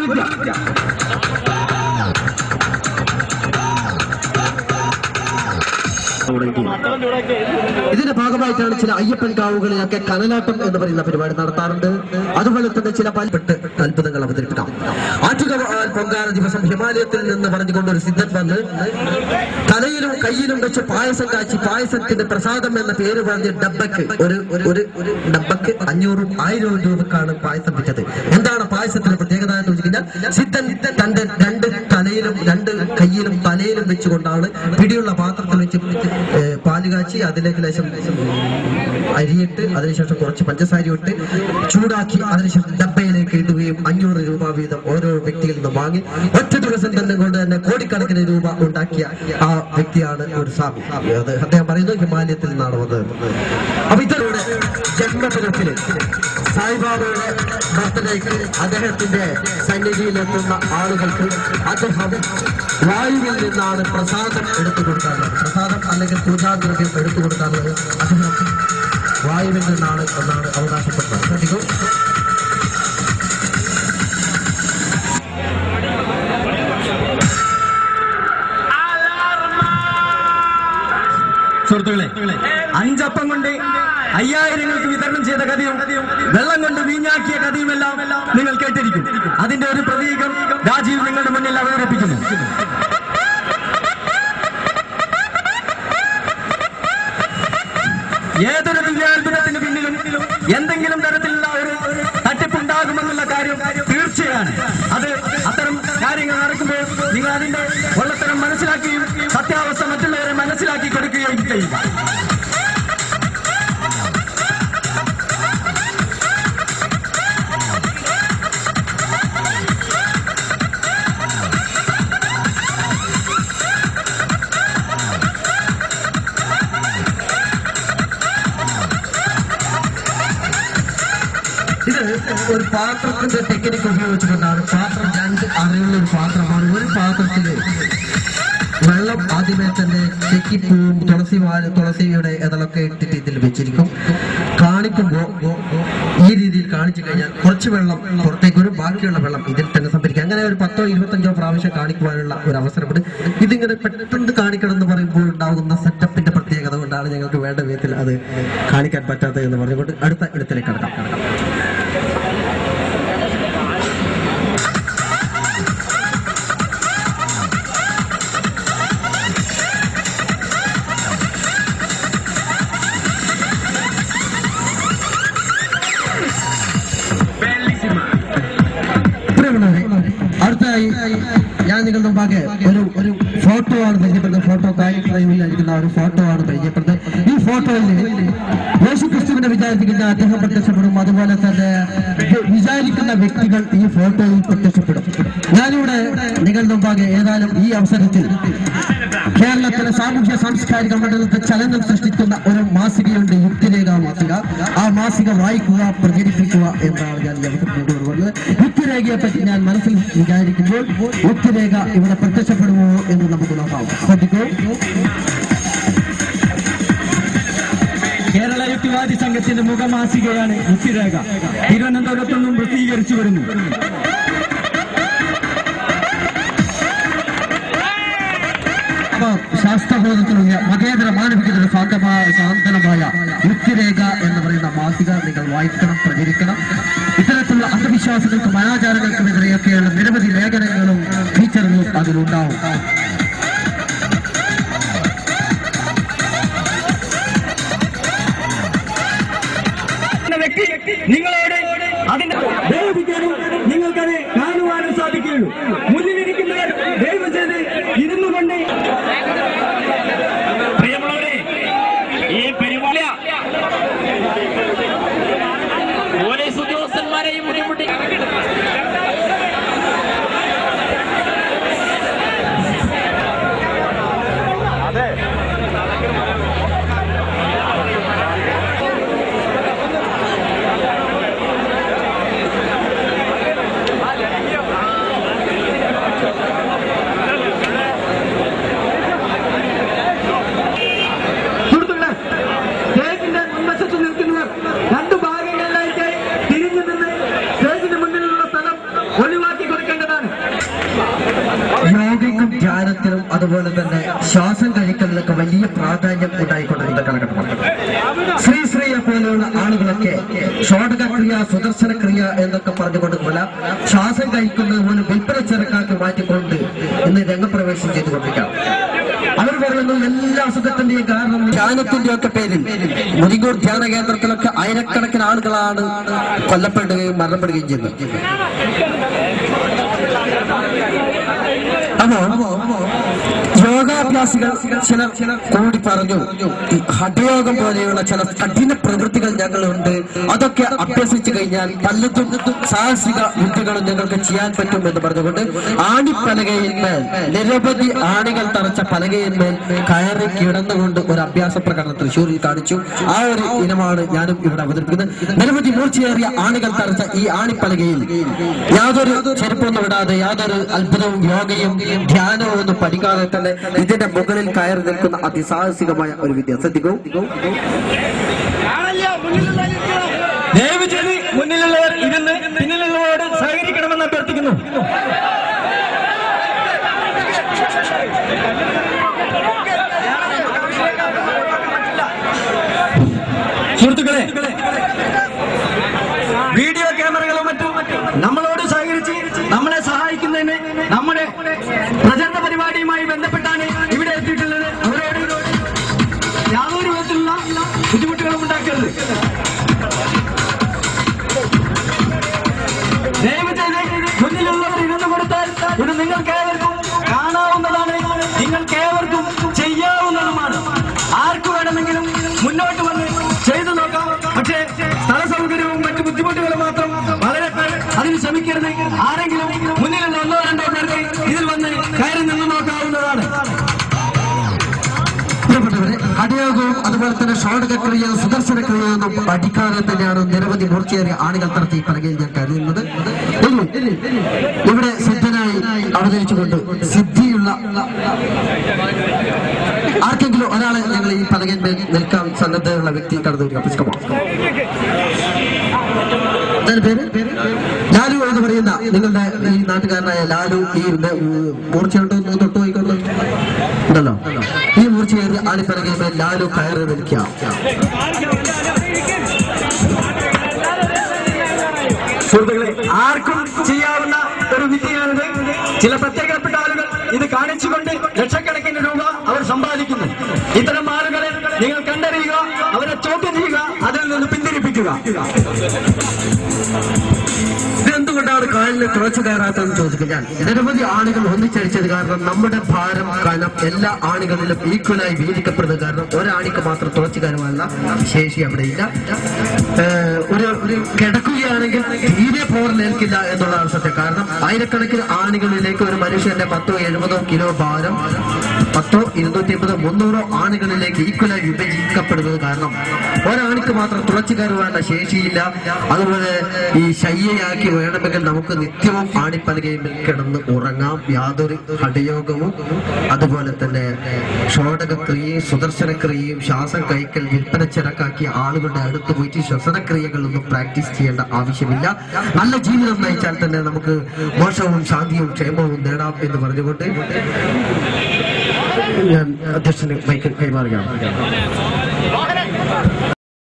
വിദ്യ ഇതിന്റെ ഭാഗമായിട്ടാണ് ചില അയ്യപ്പൻ കാവുകളിലൊക്കെ കനലാട്ടം എന്ന് പറയുന്ന പരിപാടി നടത്താറുണ്ട് അതുപോലെ തന്നെ ചില പൽപ്പെട്ട് അത്ഭുതങ്ങൾ അവതരിപ്പിക്കാം ആറ്റുക പൊങ്കാല ദിവസം ഹിമാലയത്തിൽ നിന്ന് പറഞ്ഞുകൊണ്ട് ഒരു സിദ്ധൻ വന്ന് തലയിലും കയ്യിലും വെച്ച് പായസം കാച്ചി പായസത്തിന്റെ പ്രസാദം എന്ന പേര് പറഞ്ഞ് ഡബ്ബക്ക് ഒരു ഒരു ഒരു ഒരു ഡബ്ബക്ക് അഞ്ഞൂറും ആയിരവും രൂപക്കാണ് പായസം വിറ്റത് എന്താണ് പായസത്തിന്റെ പ്രത്യേകത എന്ന് ചോദിച്ചാൽ സിദ്ധൻ തന്റെ രണ്ട് തലയിലും രണ്ട് കയ്യിലും തലയിലും വെച്ചുകൊണ്ടാണ് പിടിയുള്ള പാത്രത്തിൽ വെച്ച് ഏഹ്, പാല് കാച്ചി അതിലേക്ക് ലേശം അരിയിട്ട് അതിനുശേഷം കുറച്ച് പഞ്ചസാര ഇട്ട് ചൂടാക്കി അതിനുശേഷം ഡബ്ബയിലേക്ക് ഇടുകയും അഞ്ഞൂറ് രൂപ വീതം ഓരോ വ്യക്തിയിൽ നിന്നും വാങ്ങി ഒറ്റ ദിവസം തന്നെ കൊണ്ട് തന്നെ കോടിക്കണക്കിന് രൂപ ഉണ്ടാക്കിയ ആ വ്യക്തിയാണ് ഒരു സ്വാമി അത് അദ്ദേഹം പറയുന്നു ഹിമാലയത്തിൽ നിന്നാണ് വന്നത് അപ്പൊ ഇതോടെ ജന്മദിനത്തില് സായിബാബയുടെ ബർത്ത്ഡേക്ക് അദ്ദേഹത്തിന്റെ സന്നിധിയിലെത്തുന്ന ആളുകൾക്ക് അദ്ദേഹം വായുവിൽ നിന്നാണ് പ്രസാദം എടുത്തു കൊടുക്കാറുള്ളത് പ്രസാദം അല്ലെങ്കിൽ പൂജാദ്രവ്യം എടുത്തു കൊടുക്കാറുള്ളത് അദ്ദേഹം വായുവിൽ നിന്നാണ് എന്നാണ് അവകാശപ്പെട്ടത് ശ്രദ്ധിക്കൂ സുഹൃത്തുക്കളെ അഞ്ചപ്പം കൊണ്ട് അയ്യായിരങ്ങൾക്ക് വിതരണം ചെയ്ത കഥയും വെള്ളം കൊണ്ട് വീഞ്ഞാക്കിയ കഥയുമെല്ലാം നിങ്ങൾ കേട്ടിരിക്കും അതിന്റെ ഒരു പ്രതീകം രാജീവ് നിങ്ങളുടെ മുന്നിൽ അവതരിപ്പിക്കുന്നു ഏതൊരു ദിവ്യാത്ഭുതത്തിന് പിന്നിലും എന്തെങ്കിലും തരത്തിലുള്ള ഒരു തട്ടിപ്പുണ്ടാകുമെന്നുള്ള കാര്യം തീർച്ചയാണ് അത് അത്തരം കാര്യങ്ങൾ നടക്കുമ്പോൾ നിങ്ങൾ അതിന്റെ ഉള്ളത്തരം മനസ്സിലാക്കുകയും സത്യാവസ്ഥ മറ്റുള്ളവരെ മനസ്സിലാക്കി കൊടുക്കുകയും ചെയ്യുക ഇത് ഒരു പാത്രത്തിന്റെ ടെക്നിക്ക് ഉപയോഗിച്ചുകൊണ്ടാണ് പാത്രം രണ്ട് അറിയുള്ള ഒരു പാത്രമാണ് ഒരു പാത്രത്തില് വെള്ളം ആദ്യമേ തന്നെ ചെക്കിപ്പൂവും തുളസി വാല് തുളസിയുടെ ഇതളൊക്കെ ഇട്ടിട്ട് ഇതിൽ വെച്ചിരിക്കും കാണിക്കുമ്പോ ഈ രീതിയിൽ കാണിച്ചു കഴിഞ്ഞാൽ കുറച്ച് വെള്ളം പുറത്തേക്ക് വരും ബാക്കിയുള്ള വെള്ളം ഇതിൽ തന്നെ സംഭരിക്കും അങ്ങനെ ഒരു പത്തോ ഇരുപത്തഞ്ചോ പ്രാവശ്യം കാണിക്കുവാനുള്ള ഒരു അവസരമുണ്ട് ഇതിങ്ങനെ പെട്ടെന്ന് കാണിക്കണം എന്ന് പറയുമ്പോൾ ഉണ്ടാകുന്ന സെറ്റപ്പിന്റെ പ്രത്യേകത കൊണ്ടാണ് ഞങ്ങൾക്ക് വേണ്ട വിധത്തിൽ അത് കാണിക്കാൻ പറ്റാത്തത് എന്ന് പറഞ്ഞുകൊണ്ട് അടുത്ത ഇടത്തിലേക്ക് കടക്കാം പ്രിയമുള്ളവരെ, അടുത്തതായി ഞാൻ നിങ്ങളുടെ മുമ്പാകെ ഒരു ഒരു ഫോട്ടോ ആണ് പരിചയപ്പെടുന്നത് ഫോട്ടോ കായി ഫ്രെയിമിലായിരിക്കുന്ന ഒരു ഫോട്ടോ ആണ് പരിചയപ്പെടുന്നത് ഈ ഫോട്ടോയിൽ യേശു ക്രിസ്തുവിനെ വിചാരിക്കുന്ന അദ്ദേഹം പ്രത്യക്ഷപ്പെടും അതുപോലെ തന്നെ വി- വിചാരിക്കുന്ന വ്യക്തികൾ ഈ ഫോട്ടോയിൽ പ്രത്യക്ഷപ്പെടും ഞാനിവിടെ നിങ്ങളുടെ മുമ്പാകെ ഏതായാലും ഈ അവസരത്തിൽ കേരളത്തിലെ സാമൂഹ്യ സാംസ്കാരിക മണ്ഡലത്തിൽ ചലനം സൃഷ്ടിക്കുന്ന ഒരു മാസികയുണ്ട് യുക്തിരേഖ മാസിക ആ മാസിക വായിക്കുക പ്രചരിപ്പിക്കുക എന്നാണ് ഞാൻ ഈ അവസരത്തിൽ കൊണ്ടുവരുന്നത് യുക്തിരേഖയെ പറ്റി ഞാൻ മനസ്സിൽ വിചാരിക്കുമ്പോൾ യുക്തിരേഖ ഇവിടെ പ്രത്യക്ഷപ്പെടുമോ എന്ന് നമുക്ക് നോക്കാം ശ്രദ്ധിക്കൂ കേരള യുക്തിവാദി സംഘത്തിന്റെ മുഖമാസികയാണ് യുക്തിരേഖ തിരുവനന്തപുരത്തു നിന്നും പ്രസിദ്ധീകരിച്ചു വരുന്നു അപ്പൊ ശാസ്ത്രബോധത്തിലുള്ള മതേതര മാനവികതയുടെ സാന്തമായ സാന്ത്വനമായ യുക്തിരേഖ എന്ന് പറയുന്ന മാസിക നിങ്ങൾ വായിക്കണം പ്രചരിക്കണം ഇത്തരത്തിലുള്ള അന്ധവിശ്വാസങ്ങൾക്കും അനാചാരങ്ങൾക്കും എതിരെയൊക്കെയുള്ള നിരവധി ലേഖനങ്ങളും ഫീച്ചറുകളും അതിലുണ്ടാവും എന്ന വ്യക്തി നിങ്ങളോട് അതിന്റെ ദയവിക്കാനും നിങ്ങൾക്കത് കാണുവാനും സാധിക്കുകയുള്ളൂ മുന്നിലിരിക്കുന്നവർ ദയവ് ചെയ്ത് ഇരുന്നു കൊണ്ട് പ്രിയമുള്ളവരെ ഈ പരിപാടി പോലീസ് ഉദ്യോഗസ്ഥന്മാരെയും ബുദ്ധിമുട്ടി യോഗയ്ക്കും ധ്യാനത്തിനും അതുപോലെ തന്നെ ശ്വാസം കഴിക്കലിനൊക്കെ വലിയ പ്രാധാന്യം ഉണ്ടായിക്കൊണ്ടിരുന്ന കാലഘട്ടമാണ് ശ്രീ ശ്രീയെ പോലെയുള്ള ആളുകളൊക്കെ ഷോഡക ക്രിയ സുദർശന ക്രിയ എന്നൊക്കെ പറഞ്ഞുകൊണ്ട് പല ശ്വാസം കഴിക്കുന്നത് പോലെ വിൽപ്പന ചെറുക്കാക്കി മാറ്റിക്കൊണ്ട് ഇന്ന് രംഗപ്രവേശം ചെയ്തുകൊണ്ടിരിക്കാം അവർ പറയുന്നു എല്ലാ അസുഖത്തിന്റെയും കാരണം ധ്യാനത്തിന്റെ ഒക്കെ പേരിൽ മുരിങ്ങൂർ ധ്യാന കേന്ദ്രത്തിലൊക്കെ ആയിരക്കണക്കിന് ആളുകളാണ് കൊല്ലപ്പെടുകയും മരണപ്പെടുകയും ചെയ്യുന്നത് അപ്പോ യോഗാഭ്യാസികൾ ചിലർ ചിലർ കൂടി പറഞ്ഞു ഈ ഹഠയോഗം പോലെയുള്ള ചില കഠിന പ്രവൃത്തികൾ ഞങ്ങളുണ്ട് അതൊക്കെ അഭ്യസിച്ചു കഴിഞ്ഞാൽ പലതും സാഹസിക വിദ്യകളും ഞങ്ങൾക്ക് ചെയ്യാൻ പറ്റും എന്ന് പറഞ്ഞുകൊണ്ട് ആണിപ്പലകയിന്മേൽ നിരവധി ആണികൾ തറച്ച പലകയിന്മേൽ കയറി കിടന്നുകൊണ്ട് ഒരു അഭ്യാസ പ്രകടനം തൃശ്ശൂരിൽ കാണിച്ചു ആ ഒരു ഇനമാണ് ഞാനും ഇവിടെ അവതരിപ്പിക്കുന്നത് നിരവധി മൂർച്ചയേറിയ ആണികൾ തറച്ച ഈ ആണിപ്പലകയിൽ യാതൊരു ചെരുപ്പൊന്നും ഇടാതെ യാതൊരു അത്ഭുതവും യോഗയും ധ്യാനവും ഒന്നും പഠിക്കാതെ തന്നെ ഇതിന്റെ മുകളിൽ കയറി നിൽക്കുന്ന അതിസാഹസികമായ ഒരു വിദ്യ ശ്രദ്ധിക്കൂ ദയവ് ചെയ്ത് മുന്നിലുള്ളവർ ഇരുന്ന് പിന്നിലുള്ളവരോട് സഹകരിക്കണമെന്ന് അഭ്യർത്ഥിക്കുന്നു സുഹൃത്തുക്കളെ വീഡിയോ ക്യാമറകളും മറ്റും നമ്മളോട് സഹകരിച്ച് നമ്മളെ സഹായിക്കുന്നതിന് നമ്മുടെ പ്രചരണ പരിപാടിയുമായി ബന്ധപ്പെട്ടാണ് ഇവിടെ എത്തിയിട്ടുള്ളത് അവരോട് യാതൊരു വിധത്തിലുള്ള ബുദ്ധിമുട്ടുകളും ഉണ്ടാക്കരുത് ദയവ് ചെയ്ത് മുന്നിലുള്ളവർ ഇരുന്ന് കൊടുത്താൽ ഇത് നിങ്ങൾക്ക് ഏവർക്കും കാണാവുന്നതാണ് നിങ്ങൾക്ക് ഏവർക്കും ചെയ്യാവുന്നതുമാണ് ആർക്ക് വേണമെങ്കിലും മുന്നോട്ട് വന്ന് ചെയ്തു നോക്കാം പക്ഷേ സ്ഥല സൗകര്യവും മറ്റു ബുദ്ധിമുട്ടുകളും മാത്രം വളരെ അതിന് ശ്രമിക്കരുത് ആരെങ്കിലും മുന്നിലുള്ള ഒന്നോ രണ്ടോ പേർക്ക് ഇതിൽ വന്ന് കയറി നിന്ന് നോക്കാവുന്നതാണ് പ്രിയപ്പെട്ടവരെ ഹഠയോഗവും അതുപോലെ തന്നെ ഷോഡക ക്രിയയും സുദർശന ക്രിയയൊന്നും പഠിക്കാതെ തന്നെയാണ് നിരവധി മൂർച്ചയേറിയ ആണികൾ തറത്തി ഈ പലകയിൽ ഞാൻ കരുതുന്നത് ഇനി ഇവിടെ സിദ്ധനായി അവതരിച്ചുകൊണ്ട് സിദ്ധിയുള്ള ആർക്കെങ്കിലും ഒരാളെ ഞങ്ങൾ ഈ പലകയിൽ മേൽ നിൽക്കാൻ സന്നദ്ധയുള്ള വ്യക്തി കടന്നു വരിക പുഷ്കമാണ് എന്താണ് പേര് ലാലു എന്ന് പറയുന്ന നിങ്ങളുടെ ഈ നാട്ടുകാരനായ ലാലു ഈ മൂർച്ചയുണ്ടോ എന്ന് തൊട്ട് പോയിക്കൊണ്ട് ഉണ്ടല്ലോ ഈ മൂർച്ചയേറി ആലിപ്പലകയിൽ ലാലു കയറി നിൽക്കുക സുഹൃത്തുക്കളെ ആർക്കും ചെയ്യാവുന്ന ഒരു വിദ്യയാണിത് ചില പ്രത്യേകപ്പെട്ട ആളുകൾ ഇത് കാണിച്ചുകൊണ്ട് ലക്ഷക്കണക്കിന് രൂപ അവർ സമ്പാദിക്കുന്നു ഇത്തരം ആളുകളെ നിങ്ങൾ കണ്ടറിയുക അവരെ ചോദ്യം ചെയ്യുക അതിൽ നിന്ന് പിന്തിരിപ്പിക്കുക ഇതെന്തുകൊണ്ടാണ് കാലിന് തുറച്ചു കയറാത്തതെന്ന് ചോദിക്കുക ഞാൻ നിരവധി ആളുകൾ ഒന്നിച്ചടിച്ചത് കാരണം നമ്മുടെ ഭാരം കനം എല്ലാ ആണികളിലും ഈക്വലായി വീതിക്കപ്പെടുന്നത് കാരണം ഒരാണിക്ക് മാത്രം തുറച്ചു കയറുവാനുള്ള ശേഷി അവിടെ ഇല്ല ഏഹ് ഒരു ഒരു കിടക്കുകയാണെങ്കിൽ തീരെ പോറിലേൽക്കില്ല എന്നുള്ളതാണ് സത്യം കാരണം ആയിരക്കണക്കിന് ആണികളിലേക്ക് ഒരു മനുഷ്യന്റെ പത്തോ എഴുപതോ കിലോ ഭാരം പത്തോ ഇരുന്നൂറ്റി അമ്പതോ മുന്നൂറോ ആണികളിലേക്ക് ഈക്വലായി വിഭജിക്കപ്പെടുന്നത് കാരണം ഒരാണിക്ക് മാത്രം തുറച്ചു കയറുവാനുള്ള ശേഷിയില്ല അതുപോലെ ഈ ശയ്യയാക്കി വേണമെങ്കിൽ നമുക്ക് നിത്യവും ആണിപ്പലകയിൽ കിടന്ന് ഉറങ്ങാം യാതൊരു ഹഠയോഗവും അതുപോലെ തന്നെ ഷോഡകക്രിയയും സുദർശനക്രിയയും ശ്വാസം കൈക്കൽ വിൽപ്പന ചിറക്കാക്കിയ ആളുകളുടെ അടുത്ത് പോയിട്ട് ശ്വസനക്രിയകളൊന്നും പ്രാക്ടീസ് ചെയ്യേണ്ട ആവശ്യമില്ല നല്ല ജീവിതം നയിച്ചാൽ തന്നെ നമുക്ക് മോശവും ശാന്തിയും ക്ഷേമവും നേടാം എന്ന് പറഞ്ഞുകൊണ്ട് ഞാൻ അധ്യക്ഷന് മൈക്ക് കൈമാറുകയാണ്